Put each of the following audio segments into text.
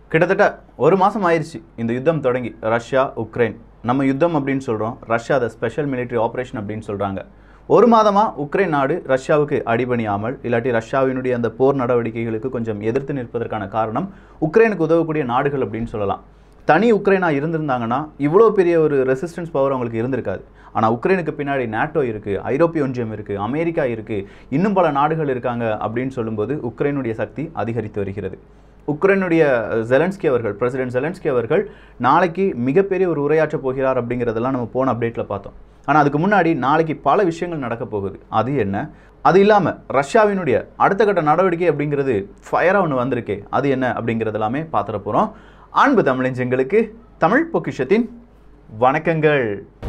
கிட்டத்தட்ட ஒரு மாதம் ஆயிடுச்சு இந்த யுத்தம் தொடங்கி ரஷ்யா உக்ரைன் நம்ம யுத்தம் அப்படின்னு சொல்கிறோம் ரஷ்யா அதை ஸ்பெஷல் military ஆப்ரேஷன் அப்படின்னு சொல்கிறாங்க ஒரு மாதமாக உக்ரைன் நாடு ரஷ்யாவுக்கு அடிபணியாமல் இல்லாட்டி ரஷ்யாவினுடைய அந்த போர் நடவடிக்கைகளுக்கு கொஞ்சம் எதிர்த்து நிற்பதற்கான காரணம் உக்ரைனுக்கு உதவக்கூடிய நாடுகள் அப்படின்னு சொல்லலாம் தனி உக்ரைனாக இருந்திருந்தாங்கன்னா இவ்வளோ பெரிய ஒரு ரெசிஸ்டன்ஸ் பவர் அவங்களுக்கு இருந்திருக்காது ஆனால் உக்ரைனுக்கு பின்னாடி நாட்டோ இருக்குது ஐரோப்பிய ஒன்றியம் இருக்குது அமெரிக்கா இருக்குது இன்னும் பல நாடுகள் இருக்காங்க அப்படின்னு சொல்லும்போது உக்ரைனுடைய சக்தி அதிகரித்து வருகிறது உக்ரைனுடைய ஜெலன்ஸ்கி அவர்கள் பிரசிடென்ட் ஜெலன்ஸ்கி அவர்கள் நாளைக்கு மிகப்பெரிய ஒரு உரையாற்ற போகிறார் அப்படிங்கிறதெல்லாம் நம்ம போன அப்டேட்டில் பார்த்தோம் ஆனால் அதுக்கு முன்னாடி நாளைக்கு பல விஷயங்கள் நடக்க போகுது அது என்ன அது இல்லாமல் ரஷ்யாவினுடைய அடுத்த கட்ட நடவடிக்கை அப்படிங்கிறது ஃபயராக ஒன்று வந்திருக்கே அது என்ன அப்படிங்கிறது எல்லாமே பார்த்துட போகிறோம் அன்பு தமிழஞ்சங்களுக்கு தமிழ் பொக்கிஷத்தின் வணக்கங்கள்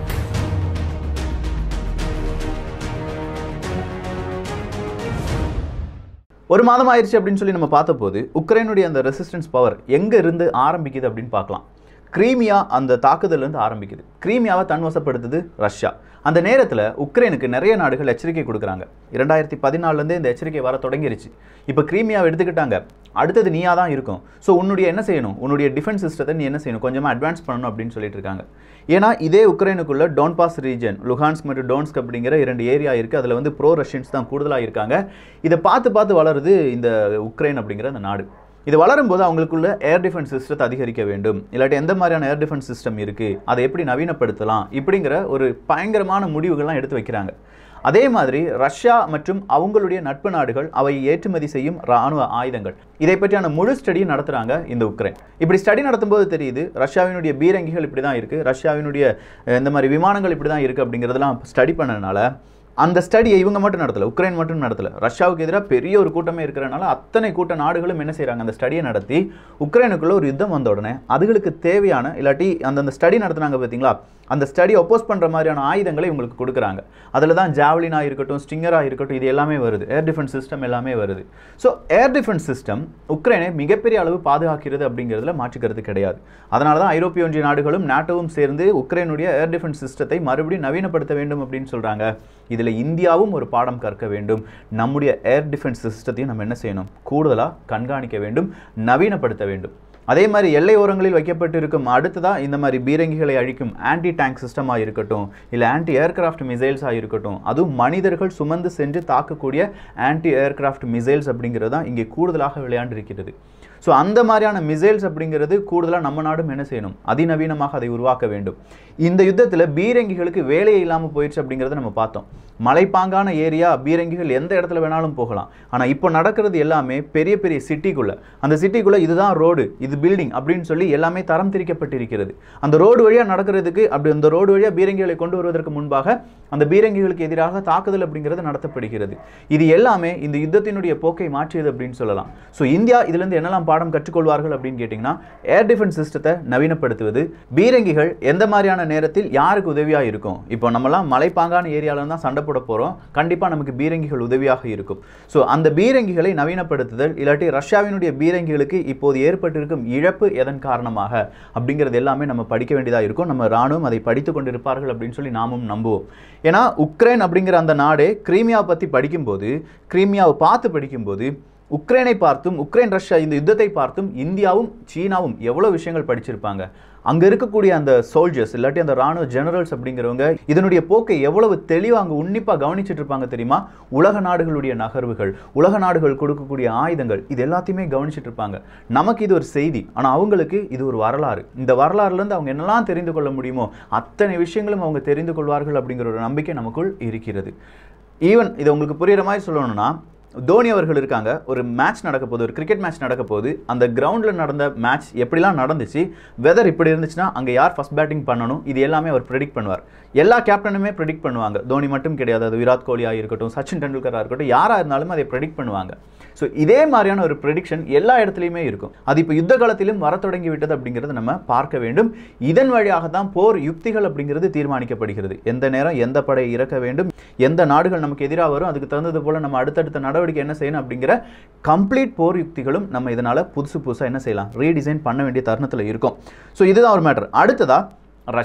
ஒரு மாதம் ஆயிடுச்சு அப்படின்னு சொல்லி நம்ம பார்த்தபோது உக்ரைனுடைய அந்த ரெசிஸ்டன்ஸ் பவர் எங்கே இருந்து ஆரம்பிக்குது அப்படின்னு பார்க்கலாம் கிரீமியா அந்த தாக்குதல்லேருந்து ஆரம்பிக்குது கிரீமியாவை தன்வசப்படுத்துது ரஷ்யா அந்த நேரத்தில் உக்ரைனுக்கு நிறைய நாடுகள் எச்சரிக்கை கொடுக்குறாங்க இரண்டாயிரத்தி பதினாலுலேருந்தே இந்த எச்சரிக்கை வர தொடங்கிருச்சு இப்போ கிரீமியாவை எடுத்துக்கிட்டாங்க அடுத்தது நீயா தான் இருக்கும் ஸோ உன்னுடைய என்ன செய்யணும் உன்னுடைய டிஃபென்ஸ் சிஸ்டத்தை நீ என்ன செய்யணும் கொஞ்சமாக அட்வான்ஸ் பண்ணணும் அப்படின்னு சொல்லிட்டு இருக்காங்க ஏன்னா இதே உக்ரைனுக்குள்ள டோன்பாஸ் ரீஜன் லுஹான்ஸ்க் மற்றும் டோன்ஸ்க் அப்படிங்கிற இரண்டு ஏரியா இருக்குது அதில் வந்து ப்ரோ ரஷ்யன்ஸ் தான் கூடுதலாக இருக்காங்க இதை பார்த்து பார்த்து வளருது இந்த உக்ரைன் அப்படிங்கிற அந்த நாடு இது வளரும்போது அவங்களுக்குள்ள ஏர் டிஃபென்ஸ் சிஸ்டத்தை அதிகரிக்க வேண்டும் இல்லாட்டி எந்த மாதிரியான ஏர் டிஃபென்ஸ் சிஸ்டம் இருக்குது அதை எப்படி நவீனப்படுத்தலாம் இப்படிங்கிற ஒரு பயங்கரமான முடிவுகள்லாம் எடுத்து வைக்கிறாங்க அதே மாதிரி ரஷ்யா மற்றும் அவங்களுடைய நட்பு நாடுகள் அவை ஏற்றுமதி செய்யும் ராணுவ ஆயுதங்கள் இதை பற்றியான முழு ஸ்டடியும் நடத்துகிறாங்க இந்த உக்ரைன் இப்படி ஸ்டடி நடத்தும்போது தெரியுது ரஷ்யாவினுடைய பீரங்கிகள் இப்படி தான் இருக்குது ரஷ்யாவினுடைய அஹ், இந்த மாதிரி விமானங்கள் இப்படி தான் இருக்குது அப்படிங்கிறதெல்லாம் ஸ்டடி பண்ணதுனால அந்த ஸ்டடியை இவங்க மட்டும் நடத்தல உக்ரைன் மட்டும் நடத்தல ரஷ்யாவுக்கு எதிராக பெரிய ஒரு கூட்டமே இருக்கிறனால அத்தனை கூட்ட நாடுகளும் என்ன செய்றாங்க அந்த ஸ்டடியை நடத்தி உக்ரைனுக்குள்ள ஒரு யுத்தம் வந்த உடனே அதுகளுக்கு தேவையான இல்லாட்டி அந்தந்த ஸ்டடி நடத்துனாங்க பார்த்தீங்களா அந்த ஸ்டடி ஒப்போஸ் பண்ணுற மாதிரியான ஆயுதங்களை இவங்களுக்கு கொடுக்குறாங்க அதில் தான் ஜாவ்லினாக இருக்கட்டும் ஸ்டிங்கராக இருக்கட்டும் இது எல்லாமே வருது ஏர் டிஃபென்ஸ் சிஸ்டம் எல்லாமே வருது ஸோ ஏர் டிஃபென்ஸ் சிஸ்டம் உக்ரைனை மிகப்பெரிய அளவு பாதுகாக்கிறது அப்படிங்கிறதுல மாற்றுக்கிறது கிடையாது அதனால தான் ஐரோப்பிய ஒன்றிய நாடுகளும் நாட்டோவும் சேர்ந்து உக்ரைனுடைய ஏர் டிஃபென்ஸ் சிஸ்டத்தை மறுபடியும் நவீனப்படுத்த வேண்டும் அப்படின்னு சொல்கிறாங்க இதில் இந்தியாவும் ஒரு பாடம் கற்க வேண்டும் நம்முடைய ஏர் டிஃபென்ஸ் சிஸ்டத்தையும் நம்ம என்ன செய்யணும் கூடுதலாக கண்காணிக்க வேண்டும் நவீனப்படுத்த வேண்டும் அதே மாதிரி எல்லை ஓரங்களில் வைக்கப்பட்டு இருக்கும் அடுத்ததாக இந்த மாதிரி பீரங்கிகளை அழிக்கும் ஆன்டி டேங்க் சிஸ்டமாக இருக்கட்டும் இல்லை ஆன்டி ஏர்கிராஃப்ட் மிசைல்ஸாக இருக்கட்டும் அதுவும் மனிதர்கள் சுமந்து சென்று தாக்கக்கூடிய ஆன்டி ஏர்கிராஃப்ட் மிசைல்ஸ் அப்படிங்கிறது தான் இங்கே கூடுதலாக விளையாண்டிருக்கிறது ஸோ அந்த மாதிரியான மிசைல்ஸ் அப்படிங்கிறது கூடுதலாக நம்ம நாடும் என்ன செய்யணும் அதிநவீனமாக அதை உருவாக்க வேண்டும் இந்த யுத்தத்தில் பீரங்கிகளுக்கு வேலையே இல்லாமல் போயிடுச்சு அப்படிங்கிறத நம்ம பார்த்தோம் மலைப்பாங்கான ஏரியா பீரங்கிகள் எந்த இடத்துல வேணாலும் போகலாம் ஆனால் இப்போ நடக்கிறது எல்லாமே பெரிய பெரிய சிட்டிக்குள்ளே அந்த சிட்டிக்குள்ளே இதுதான் ரோடு இது பில்டிங் அப்படின்னு சொல்லி எல்லாமே தரம் திரிக்கப்பட்டிருக்கிறது அந்த ரோடு வழியாக நடக்கிறதுக்கு அப்படி அந்த ரோடு வழியாக பீரங்கிகளை கொண்டு வருவதற்கு முன்பாக அந்த பீரங்கிகளுக்கு எதிராக தாக்குதல் அப்படிங்கிறது நடத்தப்படுகிறது இது எல்லாமே இந்த யுத்தத்தினுடைய போக்கை மாற்றியது அப்படின்னு சொல்லலாம் ஸோ இந்தியா இதுலேருந்து என்னெல்லாம் பாடம் கற்றுக்கொள்வார்கள் அப்படின்னு கேட்டிங்கன்னா ஏர் டிஃபென்ஸ் சிஸ்டத்தை நவீனப்படுத்துவது பீரங்கிகள் எந்த மாதிரியான நேரத்தில் யாருக்கு உதவியாக இருக்கும் இப்போ நம்மலாம் மலைப்பாங்கான ஏரியாவில் தான் சண்டை போட போகிறோம் கண்டிப்பாக நமக்கு பீரங்கிகள் உதவியாக இருக்கும் ஸோ அந்த பீரங்கிகளை நவீனப்படுத்துதல் இல்லாட்டி ரஷ்யாவினுடைய பீரங்கிகளுக்கு இப்போது ஏற்பட்டிருக்கும் இழப்பு எதன் காரணமாக அப்படிங்கிறது எல்லாமே நம்ம படிக்க வேண்டியதாக இருக்கும் நம்ம ராணுவம் அதை படித்து கொண்டிருப்பார்கள் அப்படின்னு சொல்லி நாமும் நம்புவோம் ஏன்னா உக்ரைன் அப்படிங்கிற அந்த நாடே கிரீமியாவை பற்றி படிக்கும்போது கிரீமியாவை பார்த்து படிக்கும்போது உக்ரைனை பார்த்தும் உக்ரைன் ரஷ்யா இந்த யுத்தத்தை பார்த்தும் இந்தியாவும் சீனாவும் எவ்வளோ விஷயங்கள் படிச்சிருப்பாங்க அங்கே இருக்கக்கூடிய அந்த சோல்ஜர்ஸ் இல்லாட்டி அந்த ராணுவ ஜெனரல்ஸ் அப்படிங்கிறவங்க இதனுடைய போக்கை எவ்வளவு தெளிவாக அங்கே உன்னிப்பாக கவனிச்சிட்டு இருப்பாங்க தெரியுமா உலக நாடுகளுடைய நகர்வுகள் உலக நாடுகள் கொடுக்கக்கூடிய ஆயுதங்கள் இது எல்லாத்தையுமே கவனிச்சிட்டு இருப்பாங்க நமக்கு இது ஒரு செய்தி ஆனால் அவங்களுக்கு இது ஒரு வரலாறு இந்த வரலாறுலேருந்து அவங்க என்னெல்லாம் தெரிந்து கொள்ள முடியுமோ அத்தனை விஷயங்களும் அவங்க தெரிந்து கொள்வார்கள் அப்படிங்கிற ஒரு நம்பிக்கை நமக்குள் இருக்கிறது ஈவன் இதை உங்களுக்கு புரியுற மாதிரி சொல்லணும்னா தோனி அவர்கள் இருக்காங்க ஒரு மேட்ச் நடக்க போகுது ஒரு கிரிக்கெட் மேட்ச் நடக்க போகுது அந்த கிரவுண்டில் நடந்த மேட்ச் எப்படிலாம் நடந்துச்சு வெதர் இப்படி இருந்துச்சுன்னா அங்கே யார் ஃபர்ஸ்ட் பேட்டிங் பண்ணணும் இது எல்லாமே அவர் ப்ரெடிக்ட் பண்ணுவார் எல்லா கேப்டனுமே ப்ரெடிக்ட் பண்ணுவாங்க தோனி மட்டும் கிடையாது அது விராட் கோலியாக இருக்கட்டும் சச்சின் டெண்டுல்கராக இருக்கட்டும் யாராக இருந்தாலும் அதை ப்ரெடிக்ட் பண்ணுவாங்க ஸோ இதே மாதிரியான ஒரு ப்ரெடிக்ஷன் எல்லா இடத்துலையுமே இருக்கும் அது இப்போ யுத்த காலத்திலும் வர தொடங்கி விட்டது அப்படிங்கிறத நம்ம பார்க்க வேண்டும் இதன் வழியாக தான் போர் யுக்திகள் அப்படிங்கிறது தீர்மானிக்கப்படுகிறது எந்த நேரம் எந்த படை இறக்க வேண்டும் எந்த நாடுகள் நமக்கு எதிராக வரும் அதுக்கு தகுந்தது போல் நம்ம அடுத்தடுத்த நடவடிக்கை என்ன செய்யணும் அப்படிங்கிற கம்ப்ளீட் போர் யுக்திகளும் நம்ம இதனால் புதுசு புதுசாக என்ன செய்யலாம் ரீடிசைன் பண்ண வேண்டிய தருணத்தில் இருக்கும் ஸோ இதுதான் ஒரு மேட்டர் அடுத்ததா ரஷ்யா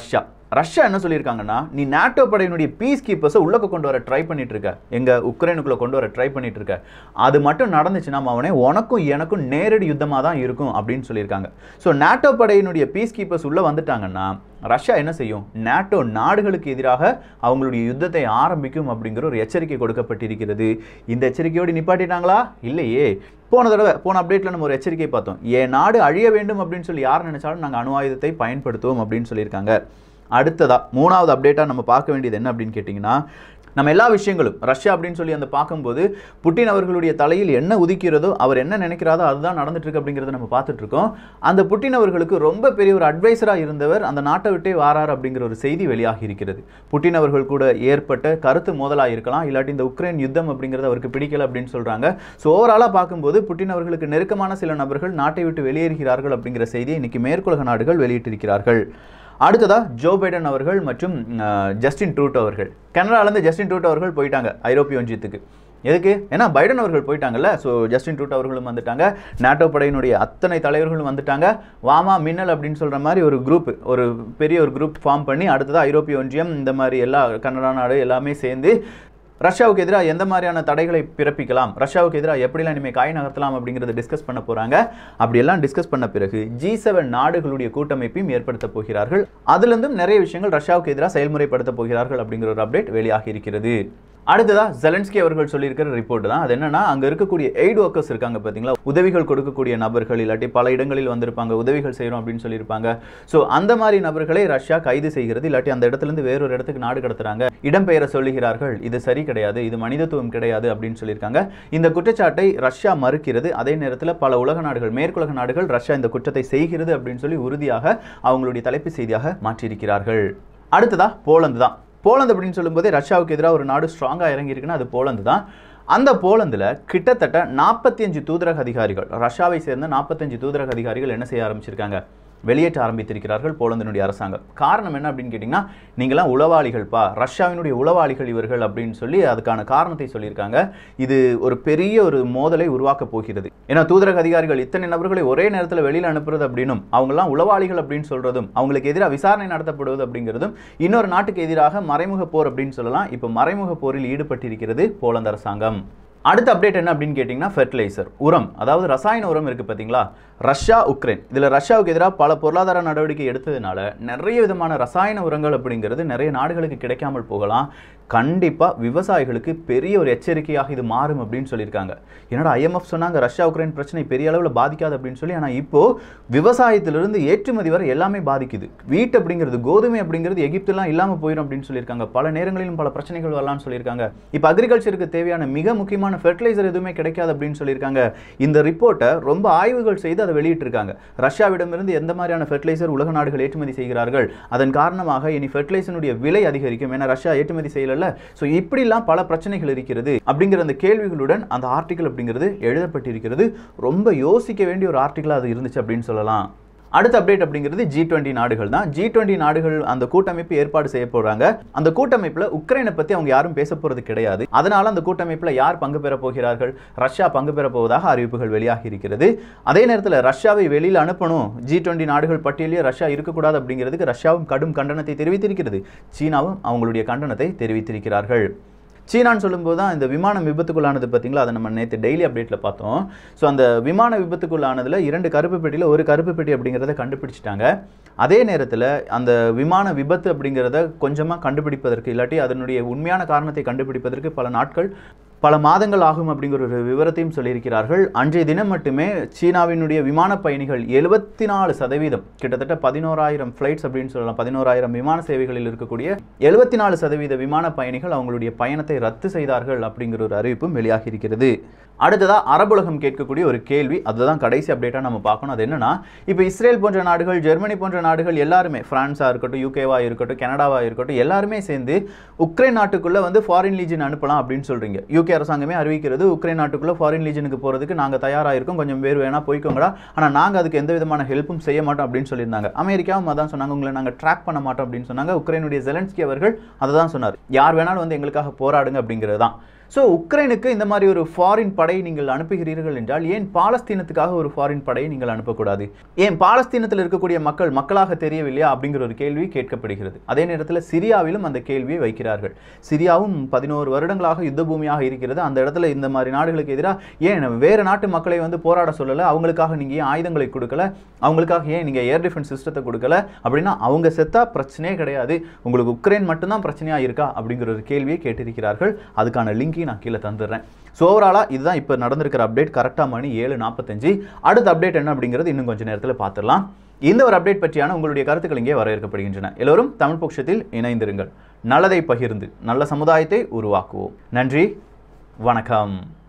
ரஷ்யா என்ன சொல்லியிருக்காங்கன்னா நீ நாட்டோ படையினுடைய பீஸ் கீப்பர்ஸை உள்ளக்க கொண்டு வர ட்ரை பண்ணிட்டு இருக்க எங்க உக்ரைனுக்குள்ள கொண்டு வர ட்ரை பண்ணிட்டு இருக்க அது மட்டும் நடந்துச்சுன்னா அவனே உனக்கும் எனக்கும் நேரடி யுத்தமாக தான் இருக்கும் அப்படின்னு சொல்லியிருக்காங்க ஸோ நாட்டோ படையினுடைய பீஸ் கீப்பர்ஸ் உள்ள வந்துட்டாங்கன்னா ரஷ்யா என்ன செய்யும் நாட்டோ நாடுகளுக்கு எதிராக அவங்களுடைய யுத்தத்தை ஆரம்பிக்கும் அப்படிங்கிற ஒரு எச்சரிக்கை கொடுக்கப்பட்டிருக்கிறது இந்த எச்சரிக்கையோடு நிப்பாட்டிட்டாங்களா இல்லையே போன தடவை போன அப்டேட்டில் நம்ம ஒரு எச்சரிக்கை பார்த்தோம் என் நாடு அழிய வேண்டும் அப்படின்னு சொல்லி யார் நினைச்சாலும் நாங்கள் அணு ஆயுதத்தை பயன்படுத்துவோம் அப்படின்னு சொல்லியிருக்காங்க அடுத்ததா மூணாவது அப்டேட்டாக நம்ம பார்க்க வேண்டியது என்ன அப்படின்னு கேட்டிங்கன்னா நம்ம எல்லா விஷயங்களும் ரஷ்யா அப்படின்னு சொல்லி அந்த பார்க்கும்போது புட்டின் அவர்களுடைய தலையில் என்ன உதிக்கிறதோ அவர் என்ன நினைக்கிறாரோ அதுதான் நடந்துட்டு இருக்கு அப்படிங்கிறத நம்ம பார்த்துட்டு இருக்கோம் அந்த புட்டின் அவர்களுக்கு ரொம்ப பெரிய ஒரு அட்வைசராக இருந்தவர் அந்த நாட்டை விட்டே வாரார் அப்படிங்கிற ஒரு செய்தி வெளியாகி இருக்கிறது புட்டின் அவர்கள் கூட ஏற்பட்ட கருத்து மோதலாக இருக்கலாம் இல்லாட்டி இந்த உக்ரைன் யுத்தம் அப்படிங்கிறது அவருக்கு பிடிக்கல அப்படின்னு சொல்றாங்க ஸோ ஓவராலாக பார்க்கும்போது புட்டின் அவர்களுக்கு நெருக்கமான சில நபர்கள் நாட்டை விட்டு வெளியேறுகிறார்கள் அப்படிங்கிற செய்தியை இன்னைக்கு மேற்குலக நாடுகள் வெளியிட்டிருக்கிறார்கள் அடுத்ததா ஜோ பைடன் அவர்கள் மற்றும் அஹ், ஜஸ்டின் ட்ரூட் அவர்கள் கனடாலேருந்து ஜஸ்டின் ட்ரூட் அவர்கள் போயிட்டாங்க ஐரோப்பிய ஒன்றியத்துக்கு எதுக்கு ஏன்னா பைடன் அவர்கள் போயிட்டாங்கல்ல ஸோ ஜஸ்டின் ட்ரூட் அவர்களும் வந்துட்டாங்க நாட்டோ படையினுடைய அத்தனை தலைவர்களும் வந்துட்டாங்க வாமா மின்னல் அப்படின்னு சொல்கிற மாதிரி ஒரு குரூப் ஒரு பெரிய ஒரு குரூப் ஃபார்ம் பண்ணி அடுத்ததா ஐரோப்பிய ஒன்றியம் இந்த மாதிரி எல்லா கனடா நாடு எல்லாமே சேர்ந்து ரஷ்யாவுக்கு எதிராக எந்த மாதிரியான தடைகளை பிறப்பிக்கலாம் ரஷ்யாவுக்கு எதிராக எப்படிலாம் இனிமேல் காய் நகர்த்தலாம் அப்படிங்கிறத டிஸ்கஸ் பண்ண போகிறாங்க அப்படியெல்லாம் டிஸ்கஸ் பண்ண பிறகு ஜி செவன் நாடுகளுடைய கூட்டமைப்பையும் ஏற்படுத்த போகிறார்கள் அதுலேருந்தும் நிறைய விஷயங்கள் ரஷ்யாவுக்கு எதிராக செயல்முறைப்படுத்த போகிறார்கள் அப்படிங்கிற ஒரு அப்டேட் வெளியாகி இருக்கிறது அடுத்ததா ஜெலன்ஸ்கி அவர்கள் சொல்லியிருக்கிற ரிப்போர்ட் தான் அது என்னன்னா அங்க இருக்கக்கூடிய எய்ட் ஒர்க்கர்ஸ் இருக்காங்க பாத்தீங்களா உதவிகள் கொடுக்கக்கூடிய நபர்கள் இல்லாட்டி பல இடங்களில் வந்திருப்பாங்க உதவிகள் செய்யறோம் அப்படின்னு சொல்லியிருப்பாங்க ஸோ அந்த மாதிரி நபர்களை ரஷ்யா கைது செய்கிறது இல்லாட்டி அந்த இடத்துல இருந்து வேறொரு இடத்துக்கு நாடு கடத்துறாங்க இடம்பெயர சொல்லுகிறார்கள் இது சரி கிடையாது இது மனிதத்துவம் கிடையாது அப்படின்னு சொல்லியிருக்காங்க இந்த குற்றச்சாட்டை ரஷ்யா மறுக்கிறது அதே நேரத்தில் பல உலக நாடுகள் மேற்குலக நாடுகள் ரஷ்யா இந்த குற்றத்தை செய்கிறது அப்படின்னு சொல்லி உறுதியாக அவங்களுடைய தலைப்பு செய்தியாக மாற்றியிருக்கிறார்கள் அடுத்ததா போலந்து தான் போலந்து அப்படின்னு சொல்லும்போதே ரஷ்யாவுக்கு எதிராக ஒரு நாடு ஸ்ட்ராங்காக இறங்கியிருக்குன்னா அது போலந்து தான் அந்த போலந்தில் கிட்டத்தட்ட நாற்பத்தி அஞ்சு தூதரக அதிகாரிகள் ரஷ்யாவை சேர்ந்த நாற்பத்தஞ்சு தூதரக அதிகாரிகள் என்ன செய்ய ஆரம்பிச்சிருக்காங்க வெளியேற்ற ஆரம்பித்திருக்கிறார்கள் போலந்தினுடைய அரசாங்கம் காரணம் என்ன அப்படின்னு கேட்டிங்கன்னா நீங்களாம் உளவாளிகள்ப்பா ரஷ்யாவினுடைய உளவாளிகள் இவர்கள் அப்படின்னு சொல்லி அதுக்கான காரணத்தை சொல்லியிருக்காங்க இது ஒரு பெரிய ஒரு மோதலை உருவாக்க போகிறது ஏன்னா தூதரக அதிகாரிகள் இத்தனை நபர்களை ஒரே நேரத்தில் வெளியில் அனுப்புறது அப்படின்னும் அவங்களாம் உளவாளிகள் அப்படின்னு சொல்றதும் அவங்களுக்கு எதிராக விசாரணை நடத்தப்படுவது அப்படிங்கிறதும் இன்னொரு நாட்டுக்கு எதிராக மறைமுக போர் அப்படின்னு சொல்லலாம் இப்போ மறைமுக போரில் ஈடுபட்டிருக்கிறது போலந்து அரசாங்கம் அடுத்த அப்டேட் என்ன அப்படின்னு கேட்டிங்கன்னா ஃபெர்டிலைசர் உரம் அதாவது ரசாயன உரம் இருக்குது பார்த்தீங்களா ரஷ்யா உக்ரைன் இதில் ரஷ்யாவுக்கு எதிராக பல பொருளாதார நடவடிக்கை எடுத்ததுனால நிறைய விதமான ரசாயன உரங்கள் அப்படிங்கிறது நிறைய நாடுகளுக்கு கிடைக்காமல் போகலாம் கண்டிப்பாக விவசாயிகளுக்கு பெரிய ஒரு எச்சரிக்கையாக இது மாறும் அப்படின்னு சொல்லியிருக்காங்க என்னடா ஐஎம்எஃப் சொன்னாங்க ரஷ்யா உக்ரைன் பிரச்சனை பெரிய அளவில் பாதிக்காது அப்படின்னு சொல்லி ஆனால் இப்போ விவசாயத்திலிருந்து ஏற்றுமதி வரை எல்லாமே பாதிக்குது வீட் அப்படிங்கிறது கோதுமை அப்படிங்கிறது எகிப்துலாம் இல்லாமல் போயிடும் அப்படின்னு சொல்லியிருக்காங்க பல நேரங்களிலும் பல பிரச்சனைகள் வரலாம்னு சொல்லியிருக்காங்க இப்போ அக்ரிகல்ச்சருக்கு தேவையான மிக முக்கியமான ஃபெர்டிலைசர் எதுவுமே கிடைக்காது அப்படின்னு சொல்லியிருக்காங்க இந்த ரிப்போர்ட்டை ரொம்ப ஆய்வுகள் செய்து அதை வெளியிட்டிருக்காங்க ரஷ்யாவிடமிருந்து எந்த மாதிரியான ஃபெர்டிலைசர் உலக நாடுகள் ஏற்றுமதி செய்கிறார்கள் அதன் காரணமாக இனி ஃபெர்டிலைசருடைய விலை அதிகரிக்கும் ஏன்னா ரஷ்யா ஏற்றுமதி செய்யல ஸோ இப்படிலாம் பல பிரச்சனைகள் இருக்கிறது அப்படிங்கிற அந்த கேள்விகளுடன் அந்த ஆர்டிக்கல் அப்படிங்கிறது எழுதப்பட்டிருக்கிறது ரொம்ப யோசிக்க வேண்டிய ஒரு ஆர்டிக்கலாக அது இருந்துச்சு அப்படின்னு சொல்லலாம் அடுத்த அப்டேட் அப்படிங்கிறது ஜி டுவெண்ட்டி நாடுகள் தான் ஜி டுவெண்ட்டி நாடுகள் அந்த கூட்டமைப்பு ஏற்பாடு செய்ய போறாங்க அந்த கூட்டமைப்பில் உக்ரைனை பற்றி அவங்க யாரும் பேச போகிறது கிடையாது அதனால அந்த கூட்டமைப்பில் யார் பங்கு பெற போகிறார்கள் ரஷ்யா பங்கு பெற போவதாக அறிவிப்புகள் வெளியாகி இருக்கிறது அதே நேரத்தில் ரஷ்யாவை வெளியில் அனுப்பணும் ஜி டுவெண்ட்டி நாடுகள் பட்டியலே ரஷ்யா இருக்கக்கூடாது அப்படிங்கிறதுக்கு ரஷ்யாவும் கடும் கண்டனத்தை தெரிவித்திருக்கிறது சீனாவும் அவங்களுடைய கண்டனத்தை தெரிவித்திருக்கிறார்கள் சீனான்னு சொல்லும்போது தான் இந்த விமானம் விபத்துக்குள்ளானது பார்த்தீங்களா அதை நம்ம நேற்று டெய்லி அப்டேட்டில் பார்த்தோம் ஸோ அந்த விமான விபத்துக்குள்ளானதில் இரண்டு கருப்பு பெட்டியில் ஒரு கருப்பு பெட்டி அப்படிங்கிறத கண்டுபிடிச்சிட்டாங்க அதே நேரத்தில் அந்த விமான விபத்து அப்படிங்கிறத கொஞ்சமாக கண்டுபிடிப்பதற்கு இல்லாட்டி அதனுடைய உண்மையான காரணத்தை கண்டுபிடிப்பதற்கு பல நாட்கள் பல மாதங்கள் ஆகும் அப்படிங்கிற ஒரு விவரத்தையும் சொல்லியிருக்கிறார்கள் அன்றைய தினம் மட்டுமே சீனாவினுடைய விமான பயணிகள் எழுபத்தி நாலு சதவீதம் கிட்டத்தட்ட பதினோராயிரம் ஃப்ளைட்ஸ் அப்படின்னு சொல்லலாம் பதினோராயிரம் விமான சேவைகளில் இருக்கக்கூடிய எழுபத்தி நாலு சதவீத விமான பயணிகள் அவங்களுடைய பயணத்தை ரத்து செய்தார்கள் அப்படிங்கிற ஒரு அறிவிப்பும் வெளியாகி இருக்கிறது அடுத்ததா அரபுலகம் கேட்கக்கூடிய ஒரு கேள்வி அதுதான் கடைசி அப்டேட்டாக நம்ம பார்க்கணும் அது என்னன்னா இப்போ இஸ்ரேல் போன்ற நாடுகள் ஜெர்மனி போன்ற நாடுகள் எல்லாருமே பிரான்ஸாக இருக்கட்டும் யூகேவா இருக்கட்டும் கனடாவா இருக்கட்டும் எல்லாருமே சேர்ந்து உக்ரைன் நாட்டுக்குள்ள வந்து ஃபாரின் லீஜன் அனுப்பலாம் அப்படின்னு சொல்றீங்க யூகே அரசாங்கமே அறிவிக்கிறது உக்ரைன் நாட்டுக்குள்ள ஃபாரின் லீஜனுக்கு போறதுக்கு நாங்க தயாரா இருக்கோம் கொஞ்சம் பேர் வேணா போய்க்கோங்கடா ஆனா நாங்க அதுக்கு எந்த விதமான ஹெல்ப்பும் செய்ய மாட்டோம் அப்படின்னு சொல்லியிருந்தாங்க அமெரிக்காவும் அதான் சொன்னாங்க உங்களை நாங்க ட்ராக் பண்ண மாட்டோம் அப்படின்னு சொன்னாங்க உக்ரைனுடைய ஜெலன்ஸ்கி அவர்கள் அதை தான் சொன்னார் யார் வேணாலும் வந்து எங்களுக்காக போராடுங்க அப்படிங்கிறது தான் ஸோ உக்ரைனுக்கு இந்த மாதிரி ஒரு ஃபாரின் படை நீங்கள் அனுப்புகிறீர்கள் என்றால் ஏன் பாலஸ்தீனத்துக்காக ஒரு ஃபாரின் படையை நீங்கள் அனுப்பக்கூடாது ஏன் பாலஸ்தீனத்தில் இருக்கக்கூடிய மக்கள் மக்களாக தெரியவில்லையா அப்படிங்கிற ஒரு கேள்வி கேட்கப்படுகிறது அதே நேரத்தில் சிரியாவிலும் அந்த கேள்வியை வைக்கிறார்கள் சிரியாவும் பதினோரு வருடங்களாக யுத்த பூமியாக இருக்கிறது அந்த இடத்துல இந்த மாதிரி நாடுகளுக்கு எதிராக ஏன் வேறு நாட்டு மக்களை வந்து போராட சொல்லலை அவங்களுக்காக நீங்கள் ஏன் ஆயுதங்களை கொடுக்கல அவங்களுக்காக ஏன் நீங்கள் ஏர் டிஃபென்ஸ் சிஸ்டத்தை கொடுக்கல அப்படின்னா அவங்க செத்தா பிரச்சனையே கிடையாது உங்களுக்கு உக்ரைன் மட்டும்தான் பிரச்சனையாக இருக்கா அப்படிங்கிற ஒரு கேள்வியை கேட்டிருக்கிறார்கள் அதுக்கான லிங்கையும் நான் கீழே தந்துடுறேன் ஸோ ஓவராலாக இதுதான் இப்போ நடந்திருக்கிற அப்டேட் கரெக்டாக மணி ஏழு நாற்பத்தஞ்சு அடுத்த அப்டேட் என்ன அப்படிங்கிறது இன்னும் கொஞ்சம் நேரத்தில் பார்த்துடலாம் இந்த ஒரு அப்டேட் பற்றியான உங்களுடைய கருத்துக்கள் இங்கே வரவேற்கப்படுகின்றன எல்லோரும் தமிழ் பட்சத்தில் இணைந்திருங்கள் நல்லதை பகிர்ந்து நல்ல சமுதாயத்தை உருவாக்குவோம் நன்றி வணக்கம்